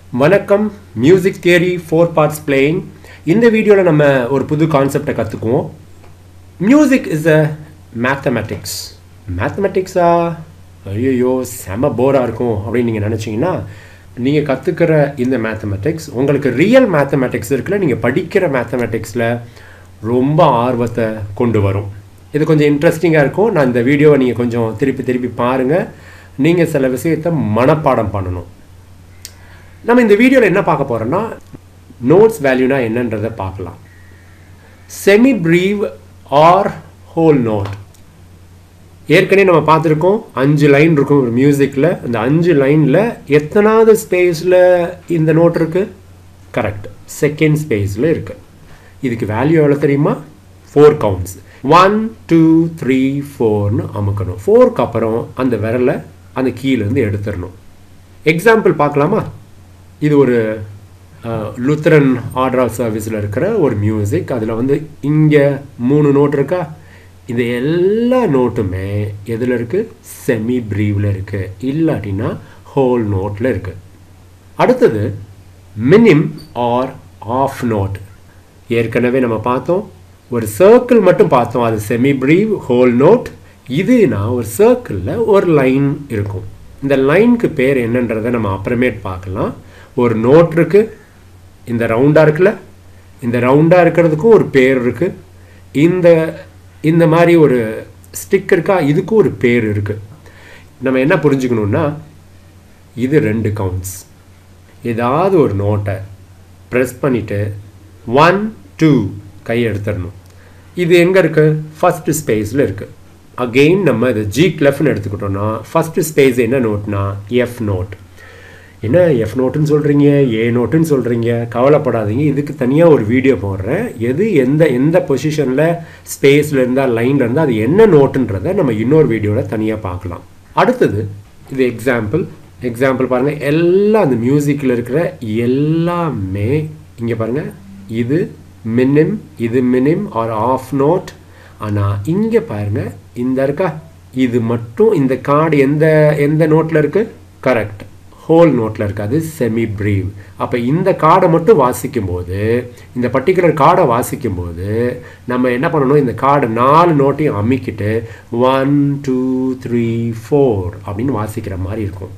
வணக்கம் music theory four parts playing இந்த வீடியோவில் நம்ம ஒரு புது கான்செப்டை கற்றுக்குவோம் மியூசிக் இஸ் அ மேத்தமெட்டிக்ஸ் மேத்தமெட்டிக்ஸா ஐயோ செம போராக இருக்கும் அப்படின்னு நீங்கள் நினச்சிங்கன்னா நீங்கள் கற்றுக்கிற இந்த மேத்தமெட்டிக்ஸ் உங்களுக்கு ரியல் மேத்தமெட்டிக்ஸ் இருக்குல்ல நீங்கள் படிக்கிற மேத்தமெட்டிக்ஸில் ரொம்ப ஆர்வத்தை கொண்டு வரும் இது கொஞ்சம் இன்ட்ரெஸ்டிங்காக இருக்கும் நான் இந்த வீடியோவை நீங்கள் கொஞ்சம் திருப்பி திருப்பி பாருங்கள் நீங்கள் சில விஷயத்தை மனப்பாடம் பண்ணணும் நம்ம இந்த வீடியோவில் என்ன பார்க்க போகிறோம்னா நோட்ஸ் வேல்யூனா என்னன்றதை பார்க்கலாம் semi breve or whole note ஏற்கனவே நம்ம பார்த்துருக்கோம் அஞ்சு லைன் இருக்கும் ஒரு மியூசிக்கில் அந்த அஞ்சு லைனில் எத்தனாவது ஸ்பேஸில் இந்த நோட் இருக்குது கரெக்ட் செகண்ட் ஸ்பேஸில் இருக்குது இதுக்கு வேல்யூ எவ்வளோ தெரியுமா four counts one two three ஃபோர்னு அமுக்கணும் ஃபோருக்கு அப்புறம் அந்த விரலை அந்த கீழேருந்து எடுத்துடணும் எக்ஸாம்பிள் பார்க்கலாமா இது ஒரு லுத்தரன் ஆர்டர் ஆஃப் சர்வீஸில் இருக்கிற ஒரு மியூசிக் அதில் வந்து இங்கே மூணு நோட் இருக்கா இந்த எல்லா நோட்டுமே எதில் இருக்குது செமி ப்ரீவில் இருக்குது இல்லாட்டினா ஹோல் நோட்டில் இருக்குது அடுத்தது மினிம் ஆர் ஆஃப் நோட் ஏற்கனவே நம்ம பார்த்தோம் ஒரு சர்க்கிள் மட்டும் பார்த்தோம் அது செமி ப்ரீவ் ஹோல் நோட் இதுனா ஒரு சர்க்கிளில் ஒரு லைன் இருக்கும் இந்த லைனுக்கு பேர் என்னன்றதை நம்ம அப்புறமேட் பார்க்கலாம் ஒரு நோட் இருக்கு இந்த ரவுண்டாக இருக்குல்ல இந்த ரவுண்டாக இருக்கிறதுக்கும் ஒரு பேர் இருக்கு இந்த இந்த மாதிரி ஒரு ஸ்டிக் இருக்கா இதுக்கும் ஒரு பேர் இருக்கு நம்ம என்ன புரிஞ்சுக்கணுன்னா இது ரெண்டு கவுண்ட்ஸ் ஏதாவது ஒரு நோட்டை ப்ரெஸ் பண்ணிவிட்டு ஒன் டூ கை எடுத்துடணும் இது எங்கே இருக்குது ஃபஸ்ட்டு ஸ்பேஸில் இருக்குது அகெயின் நம்ம இது ஜி கிளஃப்னு எடுத்துக்கிட்டோம்னா ஃபஸ்ட்டு ஸ்பேஸ் என்ன நோட்னா எஃப் நோட் என்ன எஃப் நோட்டுன்னு சொல்கிறீங்க ஏ நோட்டுன்னு சொல்கிறீங்க கவலைப்படாதீங்க இதுக்கு தனியாக ஒரு வீடியோ போடுறேன் எது எந்த எந்த பொசிஷனில் ஸ்பேஸில் இருந்தால் லைனில் இருந்தால் அது என்ன நோட்டுன்றதை நம்ம இன்னொரு வீடியோவில் தனியாக பார்க்கலாம் அடுத்தது இது எக்ஸாம்பிள் எக்ஸாம்பிள் பாருங்கள் எல்லாம் அந்த மியூசிக்கில் இருக்கிற எல்லாமே இங்கே பாருங்கள் இது மினிம் இது மினிம் ஆர் ஆஃப் நோட் ஆனால் இங்கே பாருங்கள் இந்த இருக்கா இது மட்டும் இந்த கார்டு எந்த எந்த நோட்டில் இருக்குது கரெக்ட் ஹோல் நோட்டில் இருக்காது செமி ப்ரீவ் அப்போ இந்த கார்டை மட்டும் வாசிக்கும்போது இந்த பர்டிகுலர் கார்டை வாசிக்கும்போது நம்ம என்ன பண்ணணும் இந்த கார்டு நாலு நோட்டையும் அமிக்கிட்டு ஒன் டூ த்ரீ ஃபோர் அப்படின்னு வாசிக்கிற மாதிரி இருக்கும்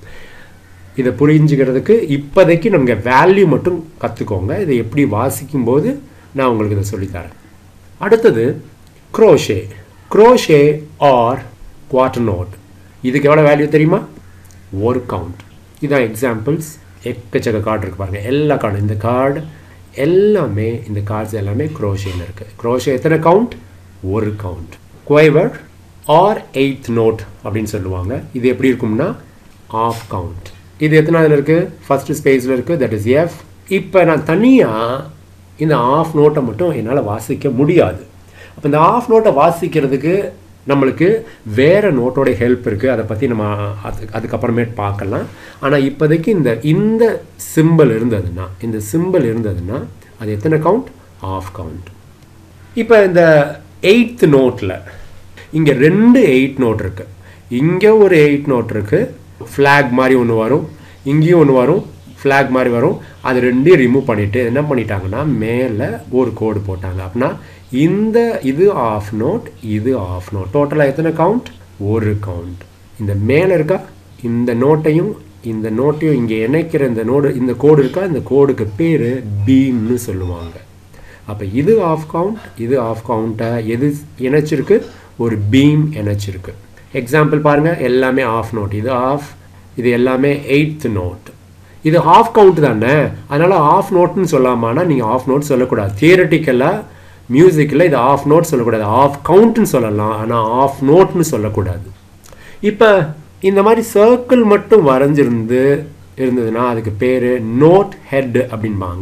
இதை புரிஞ்சுக்கிறதுக்கு இப்போதைக்கு நமக்கு வேல்யூ மட்டும் கற்றுக்கோங்க இதை எப்படி வாசிக்கும்போது நான் உங்களுக்கு இதை சொல்லித்தரேன் அடுத்தது crotchet crotchet or quarter note இதுக்கு எவ்வளோ வேல்யூ தெரியுமா ஒரு கவுண்ட் இதான் எக்ஸாம்பிள்ஸ் எக்கச்சக்க கார்டு இருக்குது பாருங்கள் எல்லா கார்டும் இந்த கார்டு எல்லாமே இந்த கார்ட்ஸ் எல்லாமே க்ரோஷேன்னு இருக்குது க்ரோஷே எத்தனை கவுண்ட் ஒரு count quaver or eighth note அப்படின்னு சொல்லுவாங்க இது எப்படி இருக்கும்னா ஆஃப் கவுண்ட் இது எத்தனாவதுல இருக்குது ஃபஸ்ட்டு ஸ்பேஸில் இருக்குது தட் இஸ் எஃப் இப்போ நான் தனியாக இந்த ஆஃப் நோட்டை மட்டும் என்னால் வாசிக்க முடியாது அப்போ இந்த ஆஃப் நோட்டை வாசிக்கிறதுக்கு நம்மளுக்கு வேறு நோட்டோட ஹெல்ப் இருக்குது அதை பற்றி நம்ம அது அதுக்கப்புறமேட் பார்க்கலாம் ஆனால் இப்போதைக்கு இந்த இந்த சிம்பிள் இருந்ததுன்னா இந்த சிம்பிள் இருந்ததுன்னா அது எத்தனை கவுண்ட் ஆஃப் கவுண்ட் இப்போ இந்த எயித் நோட்டில் இங்கே ரெண்டு எயிட் நோட் இருக்குது இங்கே ஒரு எயிட் நோட் இருக்குது ஃப்ளாக் மாதிரி ஒன்று வரும் இங்கேயும் ஒன்று வரும் ஃப்ளாக் மாதிரி வரும் அது ரெண்டையும் ரிமூவ் பண்ணிவிட்டு என்ன பண்ணிட்டாங்கன்னா மேலே ஒரு கோடு போட்டாங்க அப்படின்னா இந்த இது ஆஃப் நோட் இது ஆஃப் நோட் டோட்டலாக எத்தனை கவுண்ட் ஒரு கவுண்ட் இந்த மேலே இருக்கா இந்த நோட்டையும் இந்த நோட்டையும் இங்கே இணைக்கிற இந்த நோடு இந்த கோடு இருக்கா இந்த கோடுக்கு பேர் பீம்னு சொல்லுவாங்க அப்போ இது ஆஃப் கவுண்ட் இது ஆஃப் கவுண்ட்டை எது இணைச்சிருக்கு ஒரு பீம் இணைச்சிருக்கு எக்ஸாம்பிள் பாருங்கள் எல்லாமே ஆஃப் நோட் இது ஆஃப் இது எல்லாமே எயித் நோட் இது ஆஃப் கவுண்ட் தானே அதனால் ஆஃப் நோட்னு சொல்லாமானா நீங்கள் ஆஃப் நோட் சொல்லக்கூடாது தியரட்டிக்கலாக மியூசிக்கில் இது ஆஃப் நோட் சொல்லக்கூடாது ஆஃப் கவுண்ட்னு சொல்லலாம் ஆனால் ஆஃப் நோட்னு சொல்லக்கூடாது இப்போ இந்த மாதிரி சர்க்கிள் மட்டும் வரைஞ்சிருந்து இருந்ததுன்னா அதுக்கு பேர் நோட் ஹெட் அப்படின்பாங்க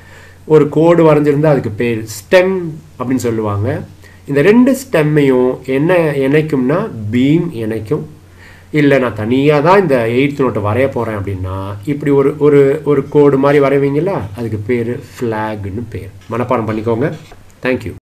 ஒரு கோடு வரைஞ்சிருந்தா அதுக்கு பேர் ஸ்டெம் அப்படின்னு சொல்லுவாங்க இந்த ரெண்டு ஸ்டெம்மையும் என்ன இணைக்கும்னா பீம் இணைக்கும் இல்லை நான் தனியாக தான் இந்த எயித் நோட்டை வரைய போகிறேன் அப்படின்னா இப்படி ஒரு ஒரு ஒரு கோடு மாதிரி வரைவீங்களா அதுக்கு பேர் ஃப்ளாக்னு பேர் மனப்பாடம் பண்ணிக்கோங்க தேங்க்யூ